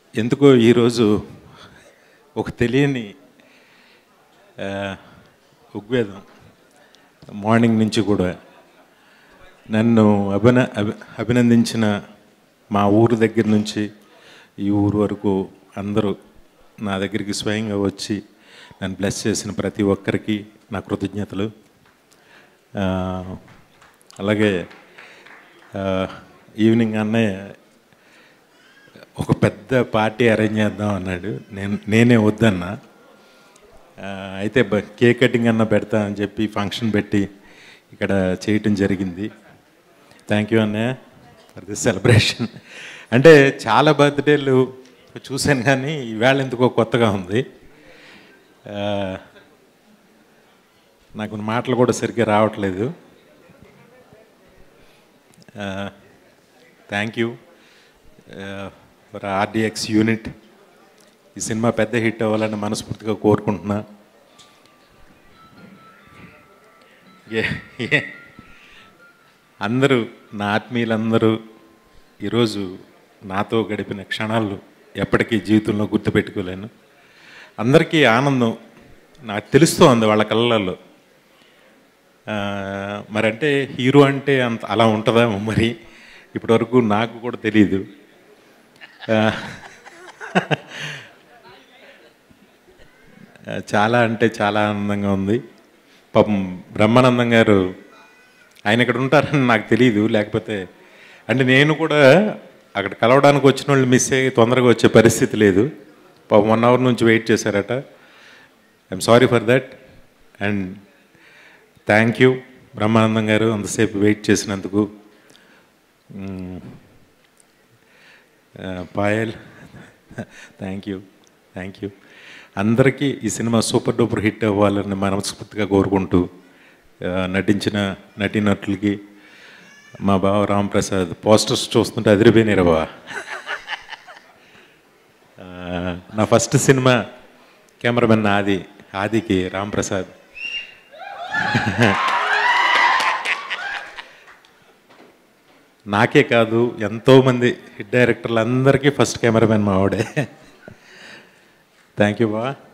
ఎందుకో ఈరోజు ఒక తెలియని ఆ, ఉగ్వేదం మార్నింగ్ నుంచి కూడా నన్ను అభిన అభి అభినందించిన మా ఊరు దగ్గర నుంచి ఈ ఊరు వరకు అందరూ నా దగ్గరికి స్వయంగా వచ్చి నన్ను బ్లెస్ చేసిన ప్రతి ఒక్కరికి నా కృతజ్ఞతలు ఆ, అలాగే ఆ, ఈవినింగ్ అన్నయ్య ఒక పెద్ద పార్టీ అరేంజ్ చేద్దాం అన్నాడు నేను నేనే వద్దన్నా ఆ, అయితే బ- కేక్ కటింగ్ అన్న పెడతా అని చెప్పి ఫంక్షన్ పెట్టి ఇక్కడ చేయటం జరిగింది థ్యాంక్ యూ అన్నయ్య ఫర్ దిస్ సెలబ్రేషన్ అంటే చాలా బర్త్డేలు చూశాను కానీ ఈవేళ ఎందుకో కొత్తగా ఉంది ఆ, నాకు మాటలు కూడా సరిగ్గా రావట్లేదు thank you for RDX unit ఈ సినిమా పెద్ద హిట్ అవ్వాలని మనస్ఫూర్తిగా కోరుకుంటున్నా ఏ- ఏ- అందరూ నా ఆత్మీయులందరూ ఈరోజు నాతో గడిపిన క్షణాలు ఎప్పటికీ జీవితంలో గుర్తుపెట్టుకోలేను అందరికీ ఆనందం నాకు తెలుస్తోంది వాళ్ళ కళ్ళల్లో ఆ, మరంటే హీరో అంటే అంత అలా ఉంటుందా మరి ఇప్పటివరకు నాకు కూడా తెలియదు ఆ, చాలా అంటే చాలా ఆనందంగా ఉంది పాపం బ్రహ్మానందం గారు ఆయన ఇక్కడ ఉంటారని నాకు తెలియదు లేకపోతే అంటే నేను కూడా అక్కడ కలవడానికి వచ్చిన వాళ్ళు మిస్ అయ్యి తొందరగా వచ్చే పరిస్థితి లేదు పాపం వన్ అవర్ నుంచి వెయిట్ చేశారట I'm sorry for that and thank you Brahmanandam garu అంతసేపు వెయిట్ చేసినందుకు మ్మ్. ఆ, Payal thank you thank you అందరికీ ఈ సినిమా సూపర్ డూపర్ హిట్ అవ్వాలని మనస్ఫూర్తిగా కోరుకుంటూ ఆ, నటించిన నటీనటులకి మా బావ రాంప్రసాద్ పోస్టర్స్ చూస్తుంటే అదిరిపోయినారు బావ ఆ, నా ఫస్ట్ సినిమా కెమెరామెన్ ఆది ఆదికి రాంప్రసాద్ నాకే కాదు ఎంతోమంది హిట్ డైరెక్టర్లు అందరికీ ఫస్ట్ కెమెరామెన్ మా ఆవిడే థ్యాంక్ యూ బా